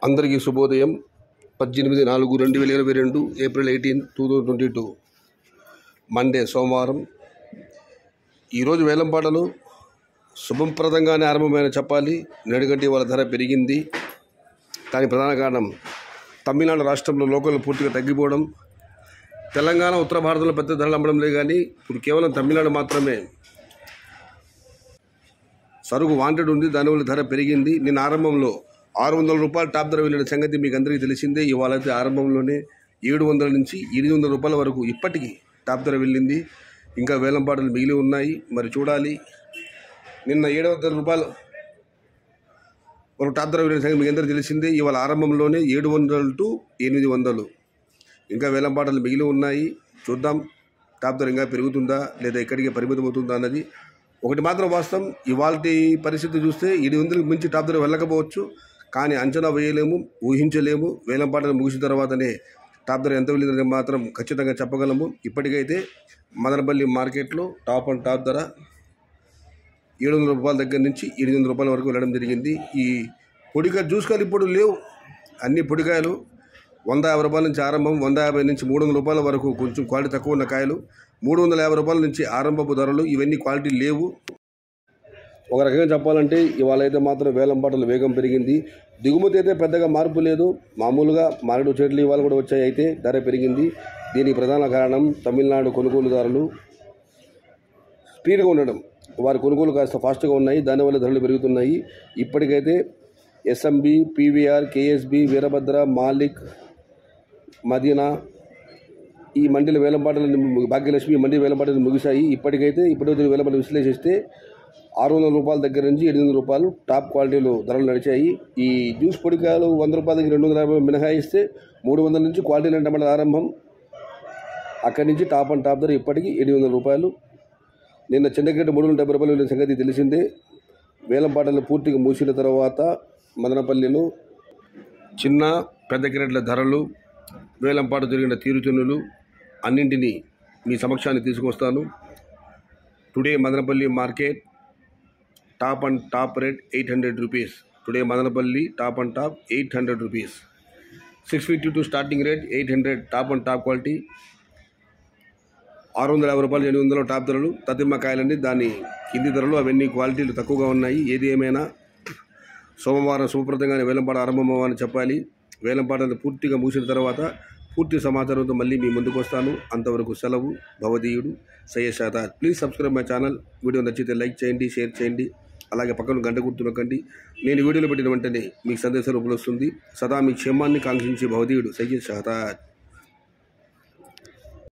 అందరికీ శుభోదయం పద్దెనిమిది నాలుగు రెండు వేల ఇరవై రెండు April eighteen two thousand twenty two Monday సోమవారం ఈరోజు వేలంపాటలు శుభప్రదంగానే ఆరంభమైన చెప్పాలి నేడుగంటే వాళ్ళ ధర పెరిగింది దానికి ప్రధాన కారణం తమిళనాడు రాష్ట్రంలో లోకల్ పూర్తిగా తగ్గిపోవడం తెలంగాణ ఉత్తర భారతంలో పెద్ద ధరలు అమ్మడం లేదు కానీ ఇప్పుడు కేవలం తమిళనాడు మాత్రమే సరుకు వాంటెడ్ ఉంది దానివల్ల ధర పెరిగింది నిన్న ఆరంభంలో ఆరు వందల రూపాయలు టాప్ ధర వెళ్ళిన సంగతి మీకు అందరికీ తెలిసిందే ఇవాళ అయితే ఆరంభంలోనే ఏడు వందల నుంచి ఎనిమిది వందల రూపాయల వరకు ఇప్పటికీ టాప్ ధర వెళ్ళింది ఇంకా వేలంపాటలు మిగిలి ఉన్నాయి మరి చూడాలి నిన్న ఏడు వందల రూపాయలు వరకు టాప్ ధర వెళ్ళిన సంగతి మీకు అందరికీ తెలిసిందే ఇవాళ ఆరంభంలోనే ఏడు వందలు టు ఎనిమిది వందలు ఇంకా వేలంపాటలు మిగిలి ఉన్నాయి చూద్దాం టాప్ ధర ఇంకా పెరుగుతుందా లేదా ఎక్కడికి పరిమితం అవుతుందా అన్నది ఒకటి మాత్రం వాస్తవం ఇవాళ పరిస్థితి చూస్తే ఎనిమిది వందలకు మించి టాప్ ధర వెళ్ళకపోవచ్చు కానీ అంచనా వేయలేము ఊహించలేము వేలంపాటలు ముగిసిన తర్వాతనే టాప్ ధర ఎంత వెళ్ళిందని మాత్రం ఖచ్చితంగా చెప్పగలము ఇప్పటికైతే మదనపల్లి మార్కెట్లో టాప్ అండ్ టాప్ ధర ఏడు వందల రూపాయల దగ్గర నుంచి ఎనిమిది వందల రూపాయల వరకు వెళ్ళడం జరిగింది ఈ పొడికాయ జ్యూస్కాయలు ఇప్పుడు లేవు అన్ని పొడికాయలు వంద యాభై రూపాయల నుంచి ఆరంభం వంద యాభై నుంచి మూడు వందల రూపాయల వరకు కొంచెం క్వాలిటీ తక్కువ ఉన్న కాయలు మూడు వందల యాభై రూపాయల నుంచి ఆరంభపు ధరలు ఇవన్నీ క్వాలిటీ లేవు ఒక రకంగా చెప్పాలంటే ఇవాళ అయితే మాత్రం వేలం పాటలు వేగం పెరిగింది దిగుమతి అయితే పెద్దగా మార్పు లేదు మామూలుగా మారేడు చెట్లు ఇవాళ కూడా వచ్చాయి అయితే ధర పెరిగింది దీనికి ప్రధాన కారణం తమిళనాడు కొనుగోలుదారులు స్పీడ్గా ఉండడం వారి కొనుగోలు కాస్త ఫాస్ట్గా ఉన్నాయి దానివల్ల ధరలు పెరుగుతున్నాయి ఇప్పటికైతే SMB PVR KSB Veerabhadra Malik Madina ఈ మండలి వేలంపాటలు భాగ్యలక్ష్మి ఈ మండలి వేలంపాటలు ముగిశాయి ఇప్పటికైతే ఇప్పటి వేలంపాటలు విశ్లేషిస్తే ఆరు వందల రూపాయల దగ్గర నుంచి ఎనిమిది వందల రూపాయలు టాప్ క్వాలిటీలో ధరలు నడిచాయి ఈ జ్యూస్ పొడికాయలు వంద రూపాయల దగ్గర రెండు వందల యాభై మినహాయిస్తే మూడు వందల నుంచి క్వాలిటీ టమాటా ఆరంభం అక్కడి నుంచి టాప్ అండ్ టాప్ ధర ఇప్పటికీ ఎనిమిది వందల రూపాయలు నిన్న చెండగడ్డ మూడు వందల డెబ్బై రూపాయలు వెళ్ళిన సంగతి తెలిసిందే వేలంపాటలు పూర్తిగా మూసిన తర్వాత మదనపల్లిలో చిన్న పెద్ద కిరెట్ల ధరలు వేలంపాట జరిగిన తీరుచెన్నులు అన్నింటినీ మీ సమక్షాన్ని తీసుకొస్తాను today Madanapalle market top and top rate eight hundred rupees today Madanapalle top and top eight hundred rupees six fifty two starting rate eight hundred top and top quality ఆరు వందల యాభై రూపాయలు ఎనిమిది వందల టాప్ ధరలు తతిమ్మ కాయలండి దాని కింది ధరలు అవన్నీ క్వాలిటీలు తక్కువగా ఉన్నాయి ఏది ఏమైనా సోమవారం శుభప్రదంగానే వేలంపాట ఆరంభమని చెప్పాలి వేలంపాటలు పూర్తిగా ముగిసిన తర్వాత పూర్తి సమాచారంతో మళ్ళీ మీ ముందుకు వస్తాను అంతవరకు సెలవు భవదీయుడు Syed Shadar please subscribe my channel video నచ్చితే లైక్ చేయండి షేర్ చేయండి అలాగే పక్కన గంట గుర్తు నొక్కండి నేను వీడియోలో పెట్టిన వెంటనే మీకు సందేశాలు ఉపలొస్తుంది సదా మీ క్షేమాన్ని కాంక్షించే భవదీయుడు సయ్యద్ షాదార్